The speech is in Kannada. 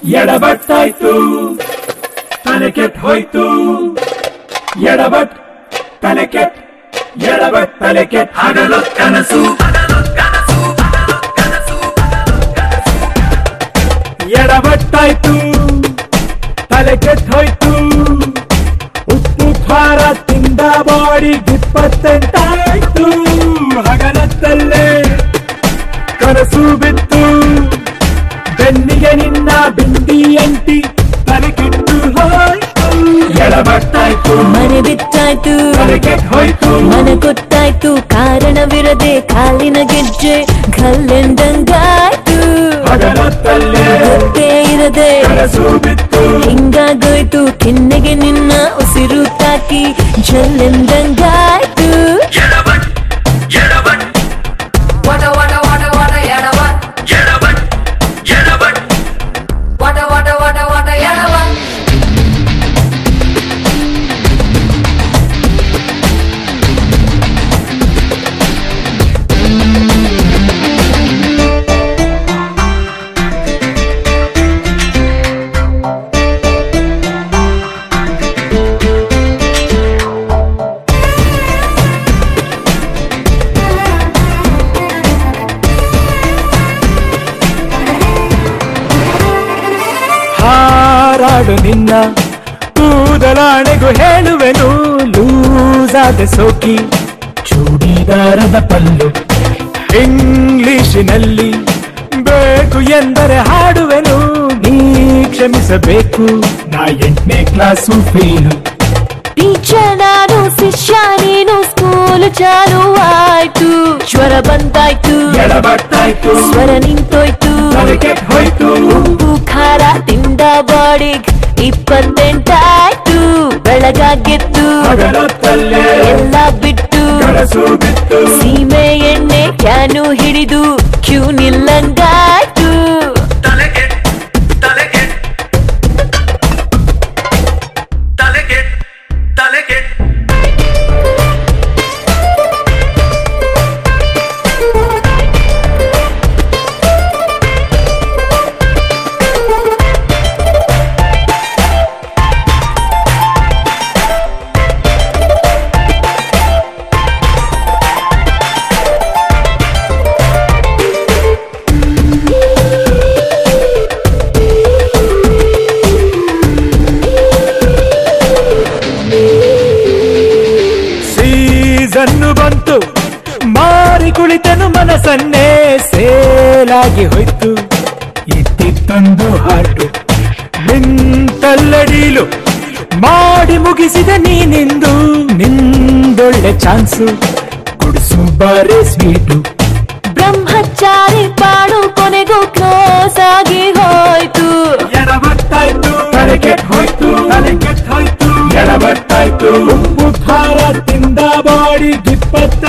ಎಡಬಟ್ಟಾಯ್ತು ತಲೆ ಕೆಟ್ ಹೋಯ್ತು ಎಡಬಟ್ ತಲೆ ಕೆಟ್ ಎಡಬಟ್ ತಲೆ ಕೆಟ್ ಹಗಲು ಕನಸು ಎಡಬಟ್ಟಾಯ್ತು ತಲೆ ಕೆಟ್ ಹೋಯ್ತು ಉಪ್ಪು ಖಾರ ತಿಂದ ಬಾಡಿ ಇಪ್ಪತ್ತೆಂಟಾಯ್ತು ಹಗಲತ್ತಲ್ಲೇ ಕನಸು ಬಿತ್ತು ಬೆನ್ನಿಗೆ ನಿನ್ನ ಬಿಂದಿ ಅಂಟಿ ತಲೆ ಕೆಟ್ಟು ಹೋಯ್ತು ಎಡಬಟ್ಟಾಯ್ತು ಮನೆ ಬಿತ್ತಾಯ್ತು ತಲೆ ಕೆಟ್ ಹೋಯ್ತು ಮನೆ ಗೊತ್ತಾಯ್ತು ಕಾರಣವಿರದೆ ಕಾಲಿನ ಗೆಜ್ಜೆ ಕಲ್ಲೆಂದಂಗಾಯ್ತು ಹಗಲತ್ತಲ್ಲೇ ಗೊತ್ತೇ ಇರದೆ ಕನಸು ಬಿತ್ತು ಹಿಂಗಾಗೋಯ್ತು ಕೆನ್ನೆಗೆ ನಿನ್ನ ಉಸಿರು ತಾಕಿ ಜಲ್ಲೆಂದಂಗಾಯ್ತು Wada wada wada wada yadavat. Wada wada wada wada yadavat. ಹಾರಾಡು ನಿನ್ನ ಕೂದಲಾಣೆಗೂ ಹೇಳುವೆನು ಲೂಸಾದ ಸೋಕಿ ಚೂಡಿದಾರದ ಪಲ್ಲು ಇಂಗ್ಲಿಶಿನಲ್ಲಿ ಬೇಕು ಎಂದರೆ ಹಾಡುವೆನು ನೀ ಕ್ಷಮಿಸಬೇಕು ನಾ ಎಂಟನೇ ಕ್ಲಾಸು ಫೇಲು ಟೀಚರ್ ನಾನು ಶಿಷ್ಯ ನೀನು ಸ್ಕೂಲ್ ಚಾಲು ಆಯ್ತು ಜ್ವರ ಬಂದಾಯ್ತು ಎಡಬಟ್ಟಾಯ್ತು ಸ್ವರ ನಿಂತೋಯ್ತು ತಲೆ ಕೆಟ್ ಹೋಯ್ತು ಉಪ್ಪು ಖಾರ ತಿಂದ ಬಾಡಿಗ್ ಇಪ್ಪತ್ತೆಂಟಾಯ್ತು ಬೆಳಗಾಗೆದ್ದು ಹಗಲತ್ತಲ್ಲೇ ಎಲ್ಲ ಬಿಟ್ಟು ಕನಸು ಬಿತ್ತು ಸೀಮೆ ಎಣ್ಣೆ ಕ್ಯಾನು ಹಿಡಿದು ಕ್ಯೂ ನಿಲ್ಲಂಗಾಯ್ತು ತಲೆಗೆಟ್ ತಲೆಗೆಟ್ ತಲೆಗೆಟ್ ತಲೆಗೆಟ್ ಸೀಸನ್ನು ಬಂತು ಮಾರಿ ಕುಳಿತನು ಮನಸ್ಸನ್ನೇ ಸೇಲಾಗಿ ಹೋಯ್ತು ಇತ್ತಿತ್ತೊಂದು ಹಾಟು ನಿಂತಲ್ಲಡೀಲು ಮಾಡಿ ಮುಗಿಸಿದ ನೀನಿಂದು ನಿಂದೊಳ್ಳೆ ಚಾನ್ಸು ಕುಡಿಸು ಬಾರೆ ಸ್ವೀಟು ಬ್ರಹ್ಮಚಾರಿ ಪಾಡು ಕೊನೆಗೂ ಕ್ಲೋಸ್ ಆಗಿ ಹೋಯ್ತು ಎಡಬಟ್ಟಾಯ್ತು ತಲೆ ಕೆಟ್ ಹೋಯ್ತು ತಲೆ ಕೆಟ್ ಹೋಯ್ತು ಎಡಬಟ್ಟಾಯ್ತು ಉಪ್ಪು ಖಾರ ತಿಂದ ಬಾಡಿ ಇಪ್ಪತ್ತ